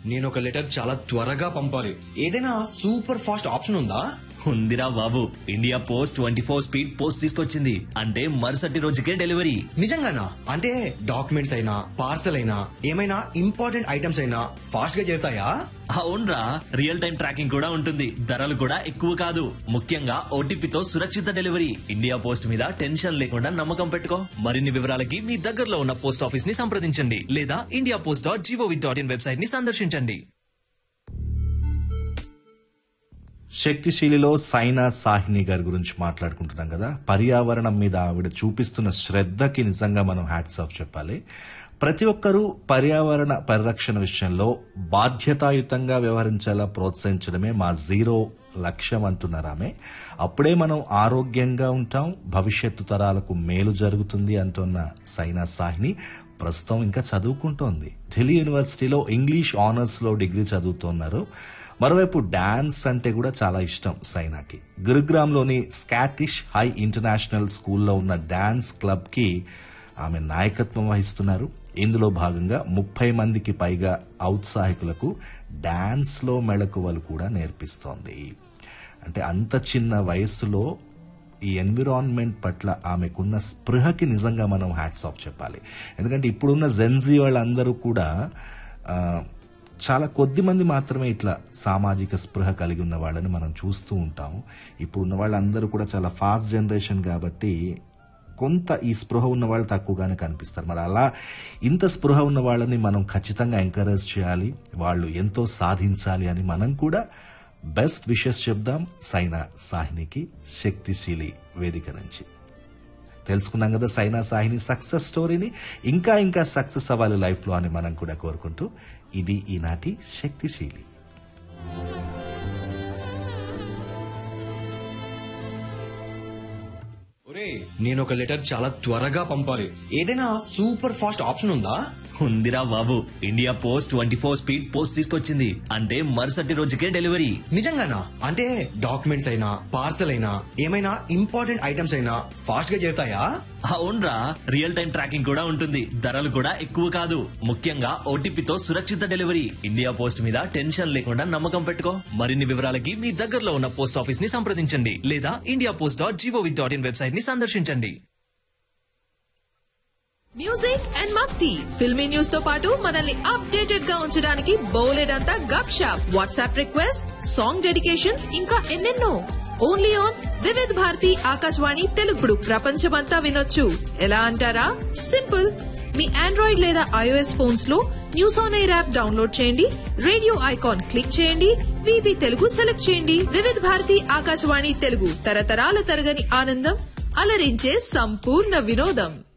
నేను ఒక లెటర్ చాలా త్వరగా పంపాలి ఏదైనా సూపర్ ఫాస్ట్ ఆప్షన్ ఉందా ఉందిరా బాబు India Post twenty four speed post తీసుకొచ్చింది అంటే మరుసటి రోజుకే డెలివరీ నిజంగానా అంటే డాక్యుమెంట్స్ అయినా పార్సల్ అయినా ఏమైనా ఇంపార్టెంట్ ఐటమ్స్ అయినా ఫాస్ట్ గా చేరుతాయా అవునరా రియల్ టైం ట్రాకింగ్ కూడా ఉంటుంది ధరలు కూడా ఎక్కువ కాదు ముఖ్యంగా ఓటీపీతో సురక్షిత డెలివరీ ఇండియా పోస్ట్ మీద టెన్షన్ లేకుండా నమ్మకం పెట్టుకో మరిన్ని వివరాలకి మీ దగ్గరలో ఉన్న పోస్ట్ ఆఫీస్ ని సంప్రదించండి లేదా India Post dot G O V dot in website ని సందర్శించండి శక్తిశీలిలో సైనా సాహిని గారి గురించి మాట్లాడుకుంటున్నాం కదా పర్యావరణం మీద ఆవిడ చూపిస్తున్న శ్రద్ధకి నిజంగా మనం హ్యాట్స్ ఆఫ్ చెప్పాలి ప్రతి ఒక్కరూ పర్యావరణ పరిరక్షణ విషయంలో బాధ్యతాయుతంగా వ్యవహరించేలా ప్రోత్సహించడమే మా జీరో లక్ష్యం అంటున్నారు ఆమె అప్పుడే మనం ఆరోగ్యంగా ఉంటాం భవిష్యత్తు తరాలకు మేలు జరుగుతుంది అంటున్న సైనా సాహిని ప్రస్తుతం ఇంకా చదువుకుంటోంది ఢిల్లీ యూనివర్సిటీలో ఇంగ్లీష్ ఆనర్స్ లో డిగ్రీ చదువుతున్నారు మరోవైపు డాన్స్ అంటే కూడా చాలా ఇష్టం సైనాకి గురుగ్రామ్లోని స్కాటిష్ హై ఇంటర్నేషనల్ స్కూల్లో ఉన్న డాన్స్ క్లబ్ కి ఆమె నాయకత్వం వహిస్తున్నారు ఇందులో భాగంగా ముప్పై మందికి పైగా ఔత్సాహికులకు డాన్స్ లో మెళకువలు కూడా నేర్పిస్తోంది అంటే అంత చిన్న వయస్సులో ఈ ఎన్విరాన్మెంట్ పట్ల ఆమెకున్న స్పృహకి నిజంగా మనం హ్యాట్స్ ఆఫ్ చెప్పాలి ఎందుకంటే ఇప్పుడున్న జెన్జీ వాళ్ళందరూ కూడా ఆ, చాలా కొద్ది మంది మాత్రమే ఇట్లా సామాజిక స్పృహ కలిగి ఉన్న వాళ్ళని మనం చూస్తూ ఉంటాం ఇప్పుడు ఉన్న వాళ్ళందరూ కూడా చాలా ఫాస్ట్ జనరేషన్ కాబట్టి కొంత ఈ స్పృహ ఉన్న వాళ్ళు తక్కువగానే కనిపిస్తారు మరి అలా ఇంత స్పృహ ఉన్న వాళ్ళని మనం ఖచ్చితంగా ఎంకరేజ్ చేయాలి వాళ్ళు ఎంతో సాధించాలి అని మనం కూడా బెస్ట్ విషెస్ చెప్దాం సైనా సాహినికి శక్తిశీలి వేదిక నుంచి తెలుసుకున్నాం కదా సైనా సాహిని సక్సెస్ స్టోరీని ఇంకా ఇంకా సక్సెస్ అవ్వాలి లైఫ్ లో అని మనం కూడా కోరుకుంటూ ఇది ఈనాటి శక్తిశీలి ఒరే నేను ఒక లెటర్ చాలా త్వరగా పంపాలి ఏదైనా సూపర్ ఫాస్ట్ ఆప్షన్ ఉందా ఉందిరా బాబు India Post twenty four speed post తీసుకొచ్చింది అంటే మరుసటి రోజుకే డెలివరీ నిజంగానా అంటే డాక్యుమెంట్స్ అయినా పార్సల్ అయినా ఏమైనా ఇంపార్టెంట్ ఐటమ్స్ అయినా ఫాస్ట్ గా చేరుతాయా అవునరా రియల్ టైం ట్రాకింగ్ కూడా ఉంటుంది ధరలు కూడా ఎక్కువ కాదు ముఖ్యంగా ఓటీపీతో సురక్షిత డెలివరీ ఇండియా పోస్ట్ మీద టెన్షన్ లేకుండా నమ్మకం పెట్టుకో మరిన్ని వివరాలకి మీ దగ్గరలో ఉన్న పోస్ట్ ఆఫీస్ ని సంప్రదించండి లేదా India Post dot G O V dot in website ని సందర్శించండి మ్యూజిక్ అండ్ మస్తీ ఫిల్మీ న్యూస్ తో పాటు మనల్ని అప్డేటెడ్ గా ఉంచడానికి బోలెడంతా గప్ షాప్ వాట్సాప్ రిక్వెస్ట్ సాంగ్ డెడికేషన్స్ ఇంకా ఎన్నెన్నో ఓన్లీ ఆన్ వివిధ్ భారతి ఆకాశవాణి తెలుగుడు ప్రపంచమంతా వినొచ్చు ఎలా అంటారా సింపుల్ మీ ఆండ్రాయిడ్ లేదా ఐఓఎస్ ఫోన్స్ లో news on AIR app download చేయండి రేడియో ఐకాన్ క్లిక్ చేయండి విబి తెలుగు సెలెక్ట్ చేయండి వివిధ భారతి ఆకాశవాణి తెలుగు తరతరాల తరగని ఆనందం అలరించే సంపూర్ణ వినోదం